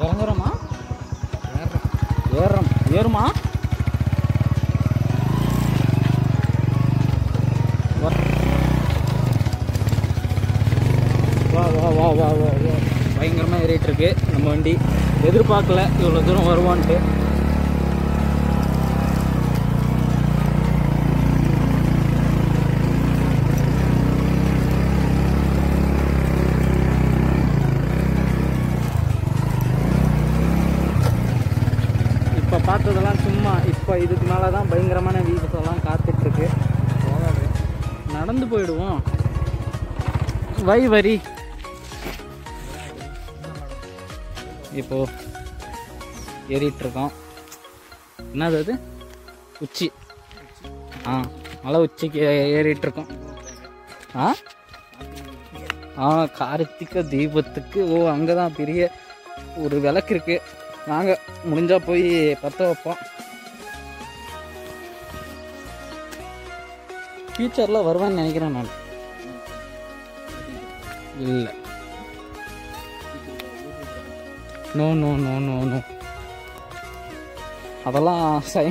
இறங்குறோமா ஏறுறோம் ஏறுமா வா வா வா வா வா வா வா பயங்கரமாக ஏறிட்டு இருக்கு நம்ம வண்டி எதிர்பார்க்கல இவ்வளோ தூரம் வருவான்ட்டு இப்போ பார்த்ததெல்லாம் சும்மா இப்போ இதுக்கு மேலே தான் பயங்கரமான வீல்ஸ் எல்லாம் காத்துட்ருக்கு நடந்து போயிடுவோம் வை வரி இப்போ ஏறிட்டு இருக்கோம் என்னது அது உச்சி ஆ மலை உச்சிக்கு ஏறிட்டு இருக்கோம் ஆ ஆ கார்த்திகை தீபத்துக்கு ஓ அங்கே தான் பெரிய ஒரு விளக்கு இருக்கு நாங்கள் முடிஞ்சா போய் பற்ற வைப்போம் ஃப்யூச்சரில் வருவேன்னு நினைக்கிறேன் நான் இல்லை no no no no no அதெல்லாம் சை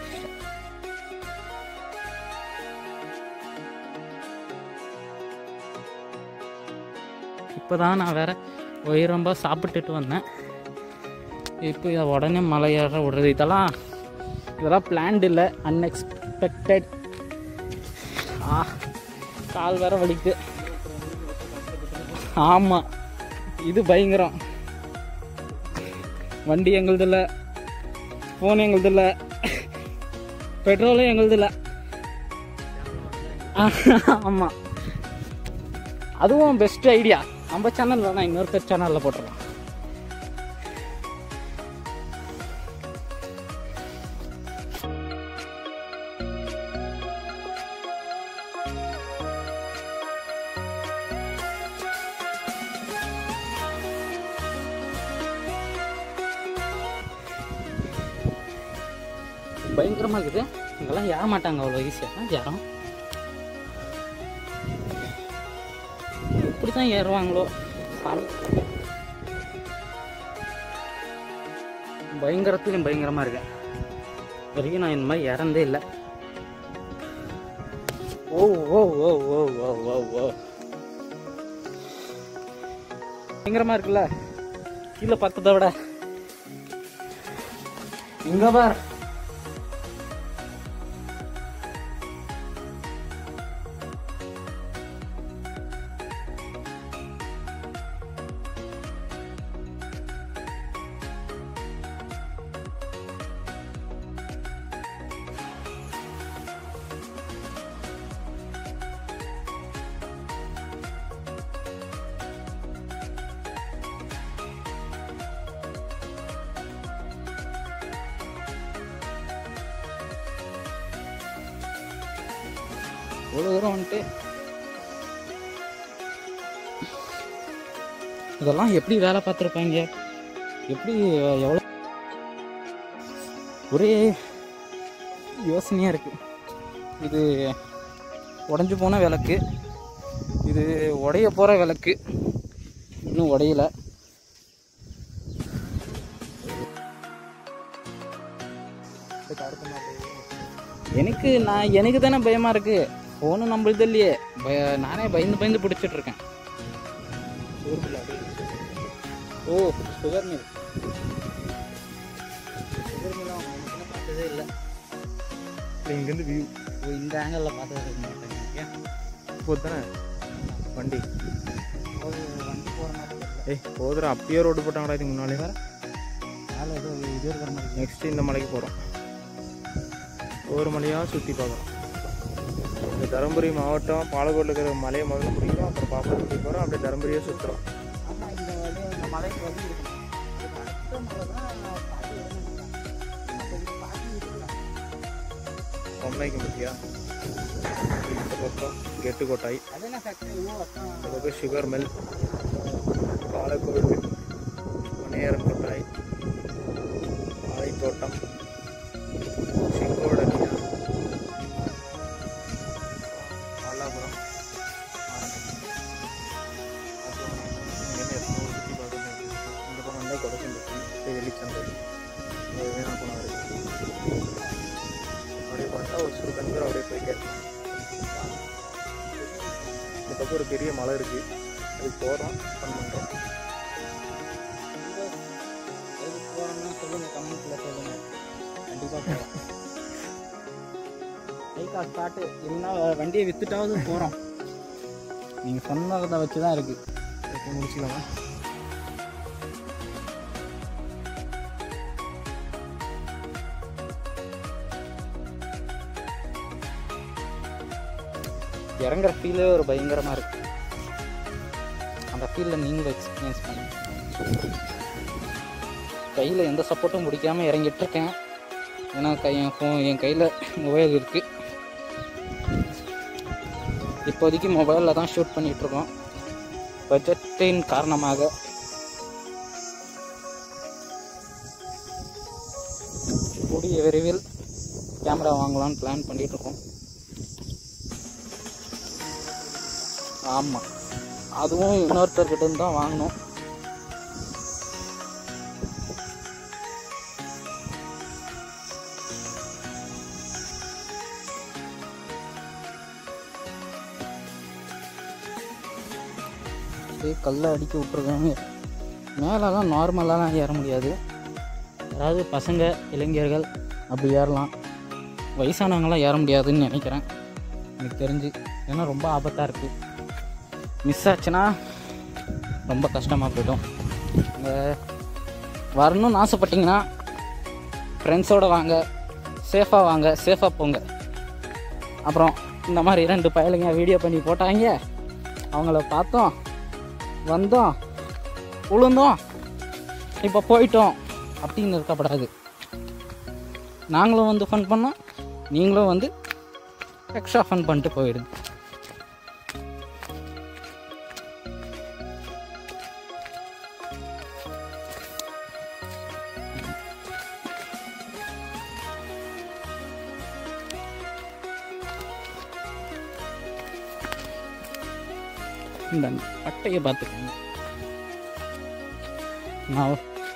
இப்போதான் நான் வேற உயரம்பா சாப்பிட்டுட்டு வந்தேன் இப்போ இதை உடனே மலை ஏற விடுறது இதெல்லாம் இதெல்லாம் பிளான்டு இல்லை அன்எக்ஸ்பெக்டட் ஆ கால் வேற வலிக்குது ஆமாம் இது பயங்கரம் வண்டி எங்களுது இல்லை ஃபோன் எங்களுது இல்லை பெட்ரோலும் எங்களுது இல்லை ஆமாம் அதுவும் பெஸ்ட் ஐடியா நம்ம சேனலில் நான் இன்னொருத்தர் சேனலில் போட்டுருலாம் பயங்கரமாக இருக்குது இங்கெல்லாம் ஏற மாட்டாங்க அவ்வளோ ஈஸியாக யாரும் எப்படி தான் ஏறுவாங்களோ சாமி. பயங்கரத்துலையும் பயங்கரமாக இருக்கு வரைக்கும் நான் இந்த மாதிரி இறந்தே இல்லை ஓ ஓ ஓ ஓ ஓ ஓ ஓ பயங்கரமாக இருக்குல்ல கீழே பார்த்ததை விட இங்க பார் இவ்வளோ தூரம் வந்துட்டு இதெல்லாம் எப்படி வேலை பார்த்துருப்பாங்க எப்படி எவ்வளோ ஒரே யோசனையாக இருக்கு இது உடஞ்சி போன விளக்கு இது உடைய போகிற விளக்கு இன்னும் உடையல எனக்கு நான் எனக்கு தானே பயமா இருக்கு ஃபோனு நம்மளுது இல்லையே பய நானே பயந்து பயந்து பிடிச்சிட்டு இருக்கேன் oh sugar mill sugar mill பார்த்ததே இல்லை இங்கேருந்து வியூ ஓ இந்த ஆங்கிளில் பார்த்தது மாட்டேன் போது தானே வண்டி ஒரு வண்டி போகிற மாதிரி தெரியல. ஏய் போதுடா அப்பயே ரோடு போட்டாங்கடா இதுக்கு முன்னாலே வேற மேலே ஏதோ இது இருக்கிற மாதிரி இருக்கு. நெக்ஸ்ட் இந்த மலைக்கு போகிறோம் ஒவ்வொரு மலையாக சுற்றி பார்க்குறோம் இந்த தருமபுரி மாவட்டம் பாலக்கோட்டில் இருக்கிற மலையை முதல்ல பிடிக்கிறோம் அப்புறம் பாப்பாத்தி போகிறோம் அப்படியே தருமபுரியே சுற்றுறோம் ஆமா இந்த வழி இந்த மலைக்கு வந்து இருக்கணும் அதுக்கு அடுத்த மலை தான் பாட்டி வரணும் அப்போ இது பாட்டி இருக்கல பொம்மைக்கு முக்கியா இந்த பக்கம் கெட்டுக்கோட்டாய் அது என்ன ஃபேக்டரி ஓ அதான் இந்த பக்கம் சுகர் மில் பாலக்கோடு மணியரன் கொட்டாய் வாழைத்தோட்டம் சிங்கோட மல்லாபுரம் இங்கேருந்து எத்தனை ஊர் சுற்றி பார்க்கணும் இந்த பக்கம் வந்தால் கொடக்கம்பட்டி பக்கம் ஒரு பெரிய மலை இருக்குது அதுக்கு போகிறோம் ஃபன் பண்ணுறோம் எதுக்கு போகிறோம்னா சொல்லுங்கள் கமெண்ட்டில் சொல்லுங்கள் கண்டிப்பாக போகிறோம் கைக்கா ஸ்டார்ட்டு இல்லைன்னா வண்டியை விற்றுட்டாவது போகிறோம் நீங்கள் சொன்னதை வச்சு தான் இருக்குது இப்போ முடிச்சுக்கலாமா இறங்குற ஃபீலே ஒரு பயங்கரமாக இருக்கு அந்த ஃபீலில் நீங்களும் எக்ஸ்பீரியன்ஸ் பண்ணுங்க கையில் எந்த சப்போர்ட்டும் பிடிக்காம இறங்கிட்டு இருக்கேன் ஏன்னா கை என் phone- என் கையில் மொபைல் இருக்குது இப்போதைக்கு மொபைலில் தான் ஷூட் பண்ணிட்டு இருக்கோம் பட்ஜெட்டின் காரணமாக கூடிய விரைவில் கேமரா வாங்கலாம்னு பிளான் பண்ணிட்டு இருக்கோம் ஆமாம் அதுவும் இன்னொருத்தர்கிட்ட இருந்து தான் வாங்கினோம் அப்படியே கல்லை அடிக்க விட்ருக்காங்க மேலெல்லாம் நார்மலாலாம் ஏற முடியாது அதாவது பசங்க இளைஞர்கள் அப்படி ஏறலாம் வயசானவங்களாம் ஏற முடியாதுன்னு நினைக்கிறேன் எனக்கு தெரிஞ்சு ஏன்னா ரொம்ப ஆபத்தாக இருக்குது மிஸ் ஆச்சுன்னா ரொம்ப கஷ்டமாக போயிடும் இங்கே வரணும்னு ஆசைப்பட்டீங்கன்னா ஃப்ரெண்ட்ஸோடு வாங்க சேஃபாக வாங்க சேஃபாக போங்க அப்புறம் இந்த மாதிரி ரெண்டு பயலுங்க வீடியோ பண்ணி போட்டாங்க அவங்கள பார்த்தோம் வந்தோம் உளுந்தோம் இப்போ போயிட்டோம் அப்படின்னு இருக்கப்படாது நாங்களும் வந்து ஃபன் பண்ணோம் நீங்களும் வந்து எக்ஸ்ட்ரா ஃபன் பண்ணிட்டு போயிடுங்க இந்த பட்டையை பார்த்துக்கோங்க நான்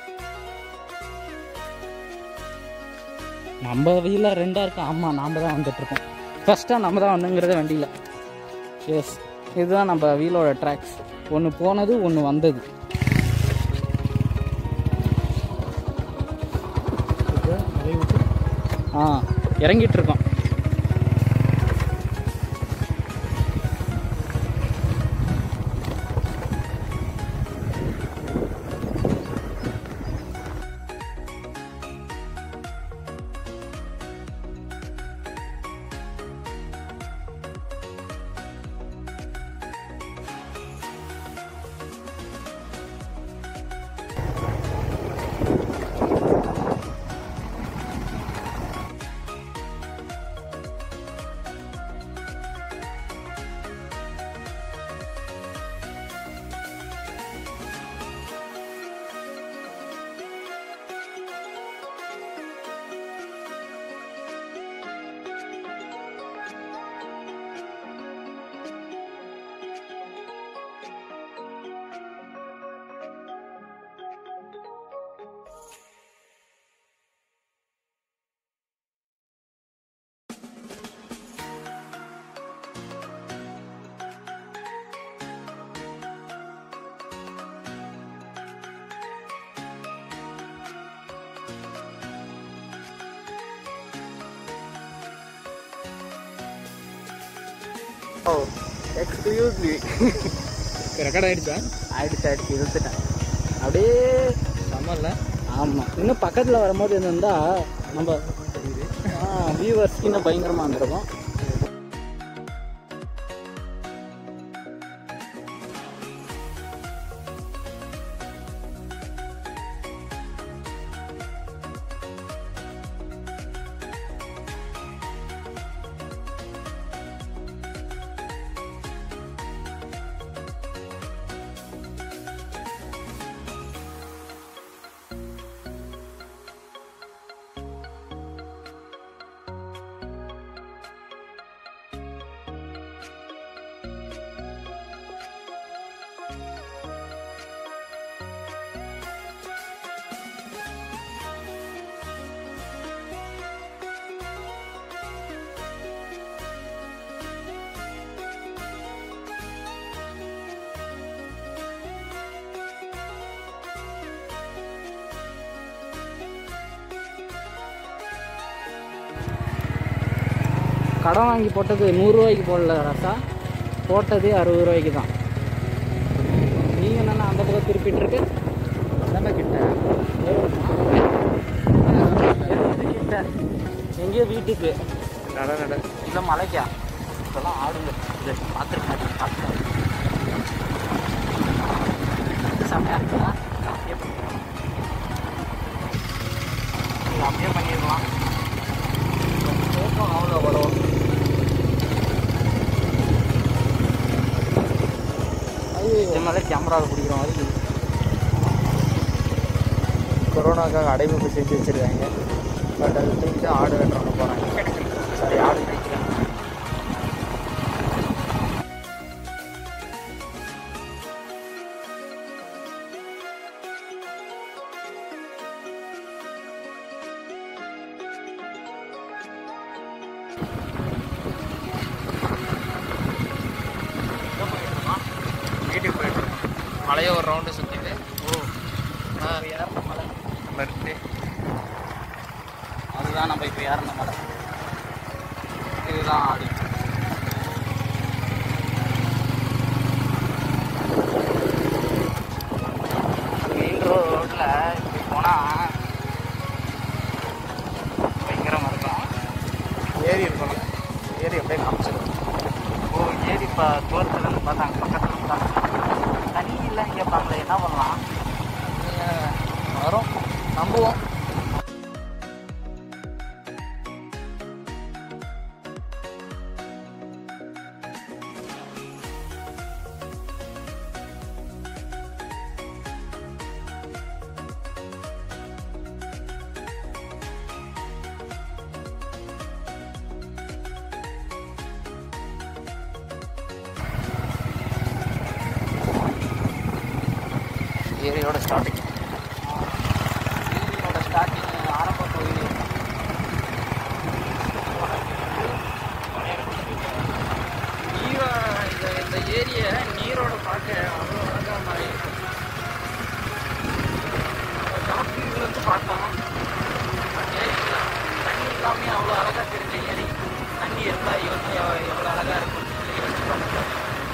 நம்ம வீட்டில் ரெண்டாக இருக்கு ஆமாம் நாம் தான் வந்துட்டுருக்கோம் ஃபஸ்ட்டாக நம்ம தான் வந்துங்கிறது வண்டியில் எஸ் இதுதான் நம்ம வீலோட ட்ராக்ஸ் ஒன்று போனது ஒன்று வந்தது இப்போ மலையை விட்டு ஆ இறங்கிட்டு இருக்கோம் ஓ எக்ஸ்கியூஸ்லி ரெக்கார்ட் ஆகிடுச்சா ஆயிடுச்சு ஆயிடுச்சு இழுத்துட்டேன் அப்படியே சம்மரில் ஆமாம் இன்னும் பக்கத்தில் வரும்போது இருந்தா நம்ம வியூவர்ஸ்க்கு இன்னும் பயங்கரமாக இருந்திருக்கும் கடன் வாங்கி போட்டது நூறுரூவாய்க்கு போடல ராசா போட்டதே அறுபது ரூபாய்க்கு தான் நீங்கள் என்னென்ன அந்த பக்கம் திருப்பிட்டு இருக்கு தானே கிட்ட எது கிட்ட எங்கேயோ வீட்டுக்கு நட நட இல்லை மலைக்கா இப்போல்லாம் ஆடுங்க இது பார்த்துருக்காங்க பார்த்துருக்காங்க செம்மையாக இருக்குதா அப்படியே பண்ணிடலாம். இது அப்படியே பண்ணிடலாம் தூக்கம் அவ்வளோ வரும் இது மேலே கேமராவில் பிடிக்கிற மாதிரி கொரோனாக்காக அடைவகுப்பு செஞ்சு வச்சிருக்காங்க பட் அது தூக்கிட்டு ஆடு வெட்டுறவங்க போகிறாங்க சாரி ஆடு பிடிக்கிறாங்க வீட்டுக்கு போயிட்டு மலையை ஒரு ரவுண்டு சுற்றிட்டு ஓ ஆ ஏறின மலை பர்த்டே அதுதான் நம்ம இப்போ ஏறின மலை இதுதான் ஆடி மெயின் ரோட்டில் இப்படி போனால் பயங்கரமாக இருக்கும் ஏரி இருக்கணும் ஏரி அப்படியே காமிச்சிடும் ஓ ஏரி இப்போ தூரத்துலேருந்து பார்த்தாங்க பக்கத்தில் பார்த்தாங்க தண்ணி இல்லைன்னு கேட்பாங்களே என்ன பண்ணலாம் வரும் நம்புவோம் ஏரியோட ஸ்டார்டிங் ஏரியோட ஸ்டார்டிங் ஆரம்ப கோயில் நீரோ இந்த இந்த ஏரியை நீரோட பார்க்க அவ்வளோ அழகாக மாதிரி இருக்கும் டாக்டர்லேருந்து பார்த்தோம் ஏரியில் தண்ணி இல்லாமே அவ்வளோ அழகாக தெரிஞ்ச ஏரி தண்ணி இருந்தால் எவ்வளோ எவ்வளோ அழகாக இருக்கும் சொல்லி யோசிச்சு பார்த்தோம்.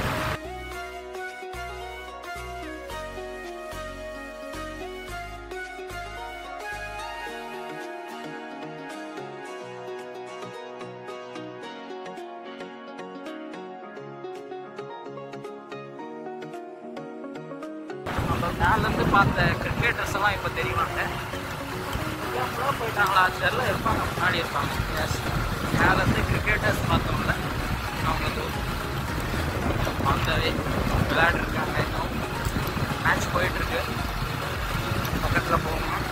நம்ம மேலேருந்து பார்த்த கிரிக்கெட்டர்ஸ் எல்லாம் இப்போ தெரியுமாங்க ஃபுல்லாக போயிட்டாங்களா செல்ல இருப்பாங்க முன்னாடி இருப்பாங்க எஸ் மேலேருந்து கிரிக்கெட்டர்ஸ் பார்த்தோம்ல அவங்க வந்து வந்தவே விளையாடிருக்காங்க இன்னும் மேட்ச் போயிட்டுருக்கு பக்கத்தில் போகணும்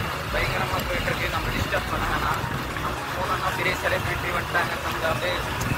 பயங்கரமாக போயிட்டுருக்கு நம்ம டிஸ்டர்ப் பண்ண வேணாம் நம்ம போனோம்னா பெரிய செலிப்ரிட்டி வந்துட்டாங்க நம்ம அப்படியே